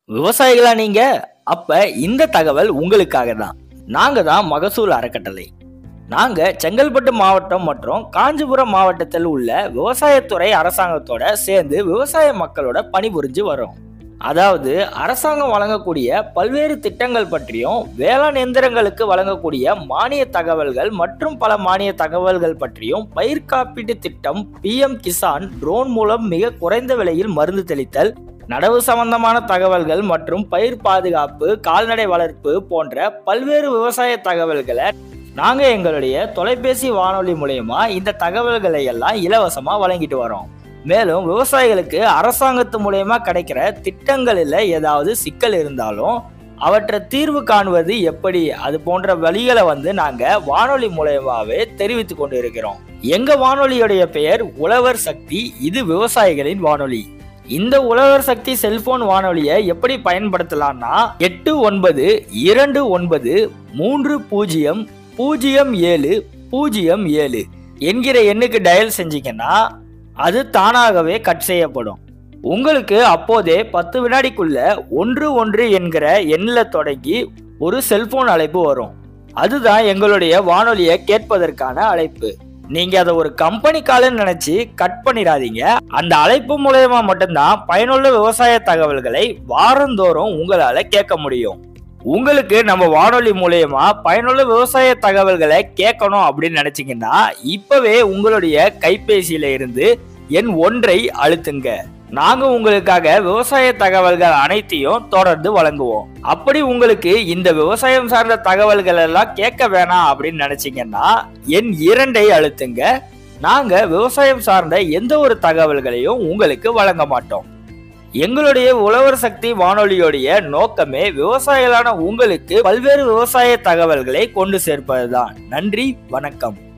விவசாயிகளா நீங்க அப்ப இந்த தகவல் உங்களுக்காக தான் நாங்க தான் மகசூல் அறக்கட்டளை நாங்க செங்கல்பட்டு மாவட்டம் மற்றும் காஞ்சிபுரம் மாவட்டத்தில் உள்ள விவசாயத்துறை அரசாங்கத்தோட சேர்ந்து விவசாய மக்களோட பணிபுரிஞ்சு வரோம் அதாவது அரசாங்கம் வழங்கக்கூடிய பல்வேறு திட்டங்கள் பற்றியும் வேளாண் எந்திரங்களுக்கு வழங்கக்கூடிய மானிய தகவல்கள் மற்றும் பல மானிய தகவல்கள் பற்றியும் பயிர் காப்பீட்டு திட்டம் பிஎம் கிசான் ட்ரோன் மூலம் மிக குறைந்த விலையில் மருந்து தெளித்தல் நடவு சம்பந்தமான தகவல்கள் மற்றும் பயிர் பாதுகாப்பு கால்நடை வளர்ப்பு போன்ற பல்வேறு விவசாய தகவல்களை நாங்க எங்களுடைய தொலைபேசி வானொலி மூலயமா இந்த தகவல்களை எல்லாம் இலவசமா வழங்கிட்டு வரோம் மேலும் விவசாயிகளுக்கு அரசாங்கத்து மூலயமா கிடைக்கிற திட்டங்களில் ஏதாவது சிக்கல் இருந்தாலும் அவற்றை தீர்வு காணுவது எப்படி அது போன்ற வழிகளை வந்து நாங்க வானொலி மூலயமாவே தெரிவித்து கொண்டு இருக்கிறோம் எங்க வானொலியுடைய பெயர் உழவர் சக்தி இது விவசாயிகளின் வானொலி இந்த உழவர் சக்தி செல்போன் வானொலியை எப்படி பயன்படுத்தலாம்னா எட்டு ஒன்பது இரண்டு ஒன்பது மூன்று பூஜ்ஜியம் பூஜ்ஜியம் ஏழு பூஜ்ஜியம் ஏழு என்கிற எண்ணுக்கு டயல் செஞ்சீங்கன்னா அது தானாகவே கட் செய்யப்படும் உங்களுக்கு அப்போதே பத்து வினாடிக்குள்ள ஒன்று ஒன்று என்கிற எண்ணில் தொடங்கி ஒரு செல்போன் அழைப்பு வரும் அதுதான் எங்களுடைய வானொலியை கேட்பதற்கான அழைப்பு நீங்க அதை ஒரு கம்பெனி கால்னு நினைச்சு கட் பண்ணிடாதீங்க அந்த அழைப்பு மூலயமா மட்டும்தான் பயனுள்ள விவசாய தகவல்களை வாரந்தோறும் உங்களால கேட்க முடியும் உங்களுக்கு நம்ம வானொலி மூலயமா பயனுள்ள விவசாய தகவல்களை கேட்கணும் அப்படின்னு நினைச்சீங்கன்னா இப்பவே உங்களுடைய கைபேசியில இருந்து எண் ஒன்றை அழுத்துங்க நாங்க உங்களுக்காக விவசாய தகவல்கள் அனைத்தையும் தொடர்ந்து வழங்குவோம் அப்படி உங்களுக்கு இந்த விவசாயம் சார்ந்த தகவல்கள் எல்லாம் கேட்க வேணாம் அப்படின்னு நினைச்சீங்கன்னா எண் இரண்டை அழுத்துங்க நாங்க விவசாயம் சார்ந்த எந்த ஒரு தகவல்களையும் உங்களுக்கு வழங்க மாட்டோம் எங்களுடைய உழவர் சக்தி வானொலியோடைய நோக்கமே விவசாயிகளான உங்களுக்கு பல்வேறு விவசாய தகவல்களை கொண்டு சேர்ப்பதுதான் நன்றி வணக்கம்